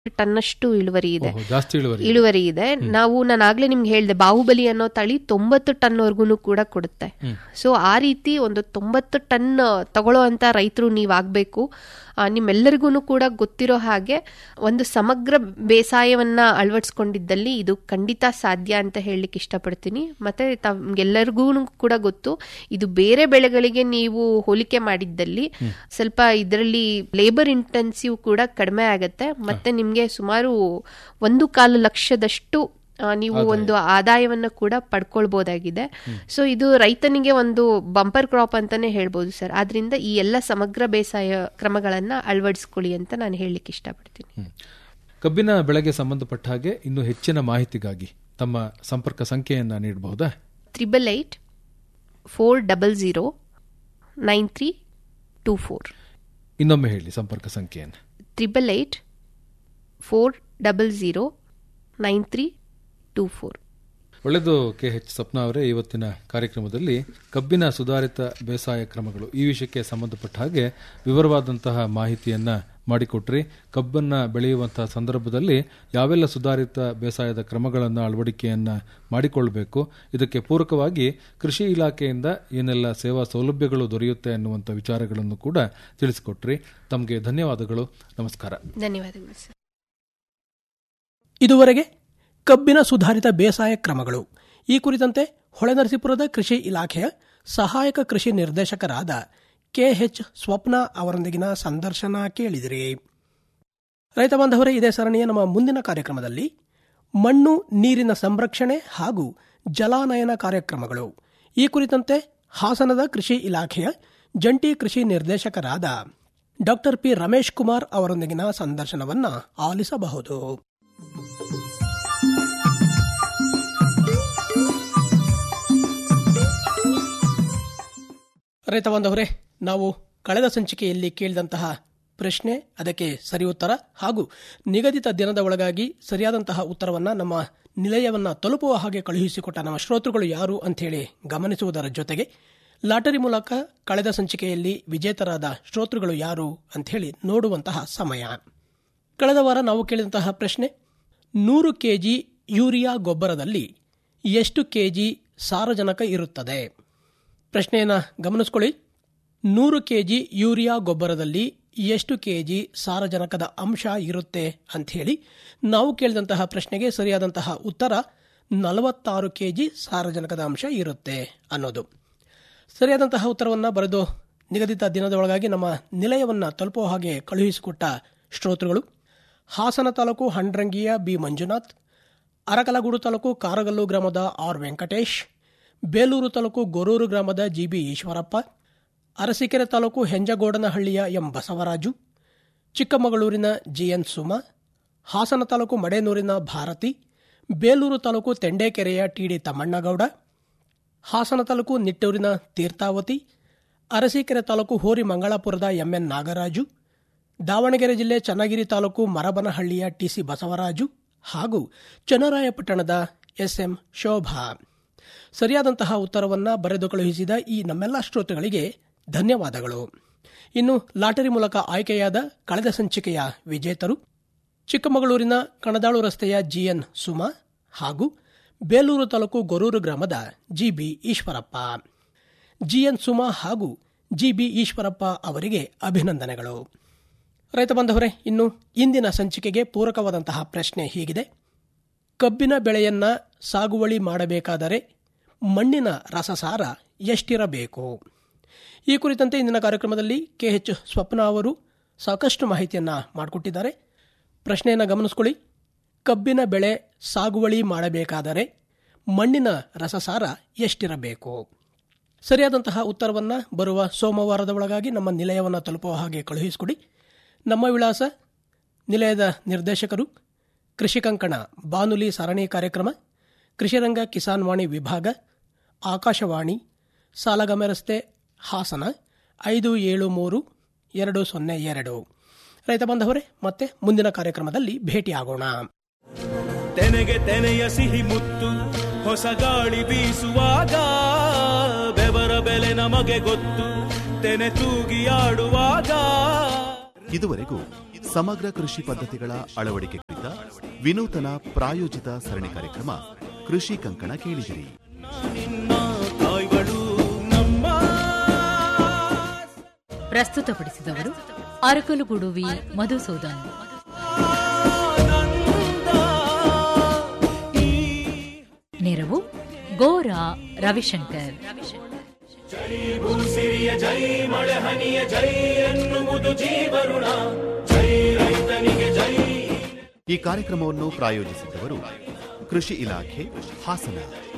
ಟನ್ನಷ್ಟು ಇಳುವರಿ ಇದೆ ಓಹೋ, ಜಾಸ್ತಿ ಇಳುವರಿ ಇಳುವರಿ ಇದೆ ನಾವು ನಾನು ಆಗ್ಲೇ ನಿಮ್ಗೆ ಹೇಳ್ದೆ ಬಾಹುಬಲಿ ಅನ್ನೋ ತಳಿ ತೊಂಬತ್ತು ಟನ್ವರೆಗೂ ಕೂಡ ಕೊಡುತ್ತೆ ಸೊ ಆ ರೀತಿ ಒಂದು ತೊಂಬತ್ತು ಟನ್ ತಗೊಳ್ಳೋ ಅಂತ ರೈತರು ನೀವಾಗಬೇಕು ನಿಮ್ಮೆಲ್ಲರಿಗೂ ಕೂಡ ಗೊತ್ತಿರೋ ಹಾಗೆ ಒಂದು ಸಮಗ್ರ ಬೇಸಾಯವನ್ನ ಅಳವಡಿಸ್ಕೊಂಡಿದ್ದಲ್ಲಿ ಇದು ಖಂಡಿತ ಸಾಧ್ಯ ಅಂತ ಹೇಳಲಿಕ್ಕೆ ಇಷ್ಟಪಡ್ತೀನಿ ಮತ್ತೆ ತಮ್ಗೆಲ್ಲರಿಗೂ ಕೂಡ ಗೊತ್ತು ಇದು ಬೇರೆ ಬೆಳೆಗಳಿಗೆ ನೀವು ಹೋಲಿಕೆ ಮಾಡಿದ್ದಲ್ಲಿ ಸ್ವಲ್ಪ ಇದರಲ್ಲಿ ಲೇಬರ್ ಇಂಟೆನ್ಸಿವ್ ಕೂಡ ಕಡಿಮೆ ಆಗತ್ತೆ ಮತ್ತೆ ನಿಮ್ಗೆ ಸುಮಾರು ಒಂದು ಕಾಲು ಲಕ್ಷದಷ್ಟು ಆ, ನೀವು ಒಂದು ಆದಾಯವನ್ನ ಕೂಡ ಪಡ್ಕೊಳ್ಬಹುದಾಗಿದೆ ಸೊ ಇದು ರೈತನಿಗೆ ಒಂದು ಬಂಪರ್ ಕ್ರಾಪ್ ಅಂತಾನೆ ಹೇಳ್ಬೋದು ಸರ್ ಆದ್ರಿಂದ ಈ ಎಲ್ಲ ಸಮಗ್ರ ಬೇಸಾಯ ಕ್ರಮಗಳನ್ನ ಅಳವಡಿಸ್ಕೊಳ್ಳಿ ಅಂತ ನಾನು ಹೇಳಲಿಕ್ಕೆ ಇಷ್ಟಪಡ್ತೀನಿ ಹ್ಮ್. ಕಬ್ಬಿನ ಬೆಳೆಗೆ ಸಂಬಂಧಪಟ್ಟ ಹಾಗೆ ಇನ್ನು ಹೆಚ್ಚಿನ ಮಾಹಿತಿಗಾಗಿ ತಮ್ಮ ಸಂಪರ್ಕ ಸಂಖ್ಯೆಯನ್ನ ನೀಡಬಹುದಾ triple eight four double zero nine three two four ಇನ್ನೊಮ್ಮೆ ಹೇಳಿ ಸಂಪರ್ಕ ಸಂಖ್ಯೆಯನ್ನು triple eight four double zero nine three two four ಒಳ್ಳೆಯದು ಕೆ ಎಚ್ ಸಪ್ನಾ ಅವರೇ ಇವತ್ತಿನ ಕಾರ್ಯಕ್ರಮದಲ್ಲಿ ಕಬ್ಬಿನ ಸುಧಾರಿತ ಬೇಸಾಯ ಕ್ರಮಗಳು ಈ ವಿಷಯಕ್ಕೆ ಸಂಬಂಧಪಟ್ಟ ಹಾಗೆ ವಿವರವಾದಂತಹ ಮಾಹಿತಿಯನ್ನ ಮಾಡಿಕೊಟ್ರಿ ಕಬ್ಬನ್ನ ಬೆಳೆಯುವಂತಹ ಸಂದರ್ಭದಲ್ಲಿ ಯಾವೆಲ್ಲ ಸುಧಾರಿತ ಬೇಸಾಯದ ಕ್ರಮಗಳನ್ನು ಅಳವಡಿಕೆಯನ್ನ ಮಾಡಿಕೊಳ್ಬೇಕು ಇದಕ್ಕೆ ಪೂರಕವಾಗಿ ಕೃಷಿ ಇಲಾಖೆಯಿಂದ ಏನೆಲ್ಲ ಸೇವಾ ಸೌಲಭ್ಯಗಳು ದೊರೆಯುತ್ತೆ ಅನ್ನುವಂಥ ವಿಚಾರಗಳನ್ನು ಕೂಡ ತಿಳಿಸಿಕೊಟ್ರಿ ತಮಗೆ ಧನ್ಯವಾದಗಳು ನಮಸ್ಕಾರ ಧನ್ಯವಾದಗಳು ಸರ್ ಇದುವರೆಗೆ ಕಬ್ಬಿನ ಸುಧಾರಿತ ಬೇಸಾಯ ಕ್ರಮಗಳು ಈ ಕುರಿತಂತೆ ಹೊಳೆನರಸೀಪುರದ ಕೃಷಿ ಇಲಾಖೆಯ ಸಹಾಯಕ ಕೃಷಿ ನಿರ್ದೇಶಕರಾದ ಕೆಎಚ್ ಸ್ವಪ್ನ ಅವರೊಂದಿಗಿನ ಸಂದರ್ಶನ ಕೇಳಿದಿರಿ ರೈತ ಬಾಂಧವರೇ ಇದೇ ಸರಣಿಯ ನಮ್ಮ ಮುಂದಿನ ಕಾರ್ಯಕ್ರಮದಲ್ಲಿ ಮಣ್ಣು ನೀರಿನ ಸಂರಕ್ಷಣೆ ಹಾಗೂ ಜಲಾನಯನ ಕಾರ್ಯಕ್ರಮಗಳು ಈ ಕುರಿತಂತೆ ಹಾಸನದ ಕೃಷಿ ಇಲಾಖೆಯ ಜಂಟಿ ಕೃಷಿ ನಿರ್ದೇಶಕರಾದ ಡಾಕ್ಟರ್ ಪಿ ರಮೇಶ್ ಕುಮಾರ್ ಅವರೊಂದಿಗಿನ ಸಂದರ್ಶನವನ್ನ ಆಲಿಸಬಹುದು ರೈತ ಬಾಂಧವರೇ ನಾವು ಕಳೆದ ಸಂಚಿಕೆಯಲ್ಲಿ ಕೇಳಿದಂತಹ ಪ್ರಶ್ನೆ ಅದಕ್ಕೆ ಸರಿ ಉತ್ತರ ಹಾಗೂ ನಿಗದಿತ ದಿನದ ಒಳಗಾಗಿ ಸರಿಯಾದಂತಹ ಉತ್ತರವನ್ನ ನಮ್ಮ ನಿಲಯವನ್ನ ತಲುಪುವ ಹಾಗೆ ಕಳುಹಿಸಿಕೊಟ್ಟ ನಮ್ಮ ಶ್ರೋತೃಗಳು ಯಾರು ಅಂಥೇಳಿ ಗಮನಿಸುವುದರ ಜೊತೆಗೆ ಲಾಟರಿ ಮೂಲಕ ಕಳೆದ ಸಂಚಿಕೆಯಲ್ಲಿ ವಿಜೇತರಾದ ಶ್ರೋತೃಗಳು ಯಾರು ಅಂಥೇಳಿ ನೋಡುವಂತಹ ಸಮಯ ಕಳೆದ ವಾರ ನಾವು ಕೇಳಿದಂತಹ ಪ್ರಶ್ನೆ ನೂರು ಕೆಜಿ ಯೂರಿಯಾ ಗೊಬ್ಬರದಲ್ಲಿ ಎಷ್ಟು ಕೆಜಿ ಸಾರಜನಕ ಇರುತ್ತದೆ ಪ್ರಶ್ನೆಯನ್ನ ಗಮನಿಸ್ಕೊಳ್ಳಿ ನೂರು ಕೆಜಿ ಯೂರಿಯಾ ಗೊಬ್ಬರದಲ್ಲಿ ಎಷ್ಟು ಕೆಜಿ ಸಾರಜನಕದ ಅಂಶ ಇರುತ್ತೆ ಅಂತ ಹೇಳಿ ನಾವು ಕೇಳಿದಂತಹ ಪ್ರಶ್ನೆಗೆ ಸರಿಯಾದಂತಹ ಉತ್ತರ ನಲವತ್ತಾರು ಕೆಜಿ ಸಾರಜನಕದ ಅಂಶ ಇರುತ್ತೆ ಅನ್ನೋದು ಸರಿಯಾದಂತಹ ಉತ್ತರವನ್ನು ಬರೆದು ನಿಗದಿತ ದಿನದ ಒಳಗಾಗಿ ನಮ್ಮ ನಿಲಯವನ್ನ ತಲುಪುವ ಹಾಗೆ ಕಳುಹಿಸಿಕೊಟ್ಟ ಶ್ರೋತೃಗಳು ಹಾಸನ ತಾಲೂಕು ಹಂಡ್ರಂಗಿಯ ಬಿ ಮಂಜುನಾಥ್ ಅರಕಲಗೂಡು ತಾಲೂಕು ಕಾರಗಲ್ಲು ಗ್ರಾಮದ ಆರ್ ವೆಂಕಟೇಶ್ ಬೇಲೂರು ತಾಲೂಕು ಗೊರೂರು ಗ್ರಾಮದ ಜಿಬಿ ಈಶ್ವರಪ್ಪ ಅರಸೀಕೆರೆ ತಾಲೂಕು ಹೆಂಜಗೋಡನಹಳ್ಳಿಯ ಎಂ ಬಸವರಾಜು ಚಿಕ್ಕಮಗಳೂರಿನ ಜಿಎನ್ ಸುಮ ಹಾಸನ ತಾಲೂಕು ಮಡೇನೂರಿನ ಭಾರತಿ ಬೇಲೂರು ತಾಲೂಕು ತೆಂಡೇಕೆರೆಯ ಟಿಡಿ ತಮ್ಮಣ್ಣಗೌಡ ಹಾಸನ ತಾಲೂಕು ನಿಟ್ಟೂರಿನ ತೀರ್ಥಾವತಿ ಅರಸೀಕೆರೆ ತಾಲೂಕು ಹೋರಿ ಮಂಗಳಾಪುರದ ಎಂಎನ್ ನಾಗರಾಜು ದಾವಣಗೆರೆ ಜಿಲ್ಲೆ ಚನ್ನಗಿರಿ ತಾಲೂಕು ಮರಬನಹಳ್ಳಿಯ ಟಿಸಿ ಬಸವರಾಜು ಹಾಗೂ ಚನ್ನರಾಯಪಟ್ಟಣದ ಎಸ್ಎಂ ಶೋಭಾ ಸರಿಯಾದಂತಹ ಉತ್ತರವನ್ನ ಬರೆದು ಕಳುಹಿಸಿದ ಈ ನಮ್ಮೆಲ್ಲ ಶ್ರೋತೃಗಳಿಗೆ ಧನ್ಯವಾದಗಳು ಇನ್ನು ಲಾಟರಿ ಮೂಲಕ ಆಯ್ಕೆಯಾದ ಕಳೆದ ಸಂಚಿಕೆಯ ವಿಜೇತರು ಚಿಕ್ಕಮಗಳೂರಿನ ಕಣದಾಳು ರಸ್ತೆಯ ಜಿಎನ್ ಸುಮಾ ಹಾಗೂ ಬೇಲೂರು ತಾಲೂಕು ಗೊರೂರು ಗ್ರಾಮದ ಜಿಬಿ ಈಶ್ವರಪ್ಪ ಜಿಎನ್ ಸುಮಾ ಹಾಗೂ ಜಿಬಿ ಈಶ್ವರಪ್ಪ ಅವರಿಗೆ ಅಭಿನಂದನೆಗಳು ರೈತ ಬಾಂಧವರೇ ಇನ್ನು ಇಂದಿನ ಸಂಚಿಕೆಗೆ ಪೂರಕವಾದಂತಹ ಪ್ರಶ್ನೆ ಹೀಗಿದೆ ಕಬ್ಬಿನ ಬೆಳೆಯನ್ನ ಸಾಗುವಳಿ ಮಾಡಬೇಕಾದರೆ ಮಣ್ಣಿನ ರಸಸಾರ ಎಷ್ಟಿರಬೇಕು ಈ ಕುರಿತಂತೆ ಇಂದಿನ ಕಾರ್ಯಕ್ರಮದಲ್ಲಿ ಕೆಎಚ್ ಸ್ವಪ್ನ ಅವರು ಸಾಕಷ್ಟು ಮಾಹಿತಿಯನ್ನ ಮಾಡಿಕೊಟ್ಟಿದ್ದಾರೆ ಪ್ರಶ್ನೆಯನ್ನು ಗಮನಿಸ್ಕೊಳ್ಳಿ ಕಬ್ಬಿನ ಬೆಳೆ ಸಾಗುವಳಿ ಮಾಡಬೇಕಾದರೆ ಮಣ್ಣಿನ ರಸಸಾರ ಎಷ್ಟಿರಬೇಕು ಸರಿಯಾದಂತಹ ಉತ್ತರವನ್ನ ಬರುವ ಸೋಮವಾರದ ಒಳಗಾಗಿ ನಮ್ಮ ನಿಲಯವನ್ನು ತಲುಪುವ ಹಾಗೆ ಕಳುಹಿಸಿಕೊಡಿ ನಮ್ಮ ವಿಳಾಸ ನಿಲಯದ ನಿರ್ದೇಶಕರು ಕೃಷಿ ಕಂಕಣ ಬಾನುಲಿ ಸರಣಿ ಕಾರ್ಯಕ್ರಮ ಕೃಷಿರಂಗ ಕಿಸಾನ್ ವಾಣಿ ವಿಭಾಗ ಆಕಾಶವಾಣಿ ಸಾಲಗಮೆ ರಸ್ತೆ ಹಾಸನ ಐದು ಏಳು ಮೂರು ಎರಡು ಸೊನ್ನೆ ಎರಡು ರೈತ ಬಾಂಧವರೇ ಮತ್ತೆ ಮುಂದಿನ ಕಾರ್ಯಕ್ರಮದಲ್ಲಿ ಭೇಟಿಯಾಗೋಣ ತೆನೆಗೆ ತೆನೆಯ ಸಿಹಿ ಮುತ್ತು ಹೊಸ ಗಾಳಿ ಬೀಸುವಾಗ ಬೆವರ ಬೆಲೆ ನಮಗೆ ಗೊತ್ತು ತೆನೆ ತೂಗಿ ಆಡುವಾಗ ಇದುವರೆಗೂ ಸಮಗ್ರ ಕೃಷಿ ಪದ್ಧತಿಗಳ ಅಳವಡಿಕೆ ಕುರಿತ ವಿನೂತನ ಪ್ರಾಯೋಜಿತ ಸರಣಿ ಕಾರ್ಯಕ್ರಮ ಕೃಷಿ ಕಂಕಣ ಕೇಳಿದಿರಿ ತಾಯ್ಗಳು ನಮ್ಮ ಪ್ರಸ್ತುತಪಡಿಸಿದವರು ಅರಕಲುಗುಡು ವಿ ಮಧುಸೂದನ್ ನೆರವು ಗೋರಾ ರವಿಶಂಕರ್ ಸಿರಿಯ ಜೈ ಮಳೆ ಹನಿಯ ಜೈ ಎನ್ನುವುದು ಜೀವರುಣ ಜೈ ರೈತನಿಗೆ ಜೈ ಈ ಕಾರ್ಯಕ್ರಮವನ್ನು ಪ್ರಾಯೋಜಿಸಿದ್ದವರು ಕೃಷಿ ಇಲಾಖೆ ಹಾಸನ